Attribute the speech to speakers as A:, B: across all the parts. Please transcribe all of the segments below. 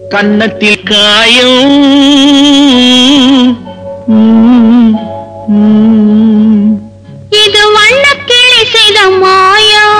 A: கன்னத்தில் காயம் ம், ம்.
B: இது வண்ணக்கிளி செய்த மாயம்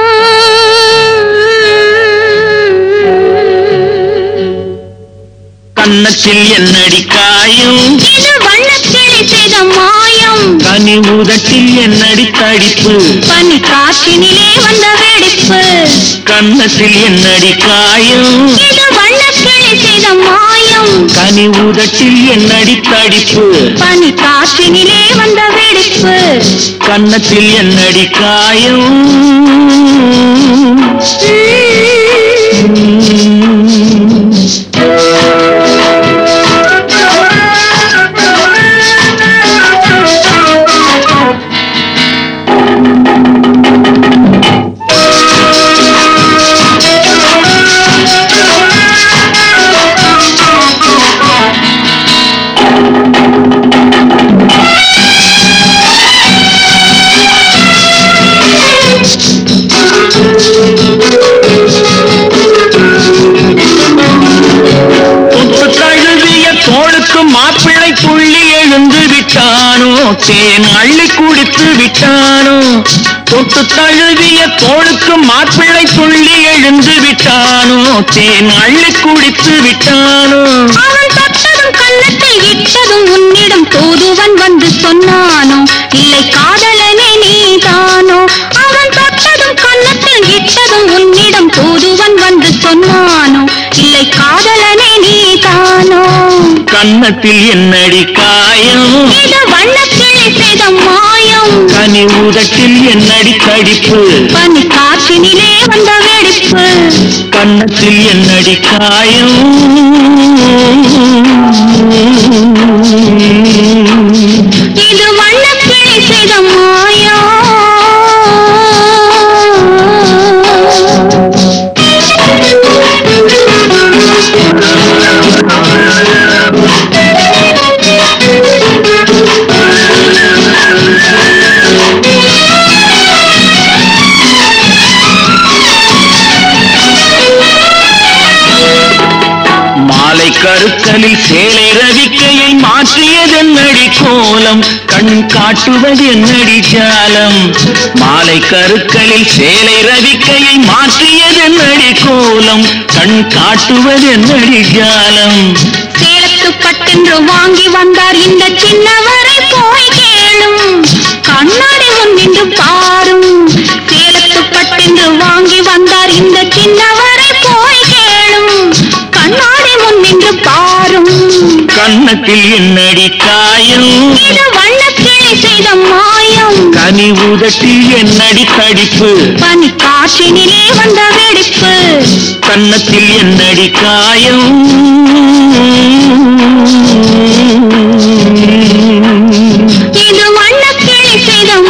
A: கன்னத்தில் என்னடி காயம்
B: இது வண்ணக்கிளி செய்த மாயம்
A: கனி உதட்டில் என்னடி தடிப்பு
B: பனி காற்றினிலே வந்த வெடிப்பு
A: கன்னத்தில் என்னடி காயம்
B: இது வண்ணக்கிளி செய்த மாயம்
A: கனி உதட்டில் என்னடி தடிப்பு
B: பனி காற்றினிலே வந்த வெடிப்பு
A: கன்னத்தில் என்னடி காயம் தொட்டு தழுவிய தோளுக்கு மாப்பிள்ளை துள்ளி எழுந்து விட்டானோ தேன் அள்ளி குடித்து விட்டானோ தொட்டு தழுவிய தோளுக்கு மாப்பிள்ளை துள்ளி எழுந்து விட்டானோ தேன் அள்ளி குடித்து விட்டானோ
B: அவன் தொட்டதும் கன்னத்தில் இட்டதும் உன்னிடம் தூதுவன் வந்து சொன்னானோ இல்லை காதலனே நீதானோ அவன் தொட்டதும் கன்னத்தில் இட்டதும் உன்னிடம் தூதுவன் வந்து சொன்னானோ இல்லை காதலனே நீதானோ
A: கன்னத்தில் என்னடி காயம்
B: இது வண்ணக்கிளி செய்த மாயம்
A: கனி உதட்டில் என்னடி தடிப்பு
B: பனி காற்றினிலே வந்த வெடிப்பு
A: கன்னத்தில் என்னடி காயம்
B: இது வண்ணக்கிளி செய்த மாயம்
A: மாலை கருக்கலில் சேலை ரவிக்கையை மாற்றியதென்னடி கோலம் கண் காட்டுவது என்னடி ஜாலம் மாலை கருக்கலில் சேலை ரவிக்கையை மாற்றியதென்னடி கோலம் கண் காட்டுவது என்னடி ஜாலம்
B: சேலத்து பட்டென்று வாங்கி வந்தார் இந்த சின்னவரை போய் கேளும் கண்ணாடி முன்னின்று பாரும் சேலத்து பட்டென்று வாங்கி வந்தார் இந்த சின்னவரை போய் கேளும் கண்ணாடி முன்னின்று பாரும்
A: கன்னத்தில் என்னடி காயம்
B: இது வண்ணக்கிளி செய்த மாயம்
A: கனி உதட்டில் என்னடி தடிப்பு
B: பனி காற்றினிலே வந்த வெடிப்பு
A: கன்னத்தில் என்னடி காயம்
B: இது வண்ணக்கிளி செய்த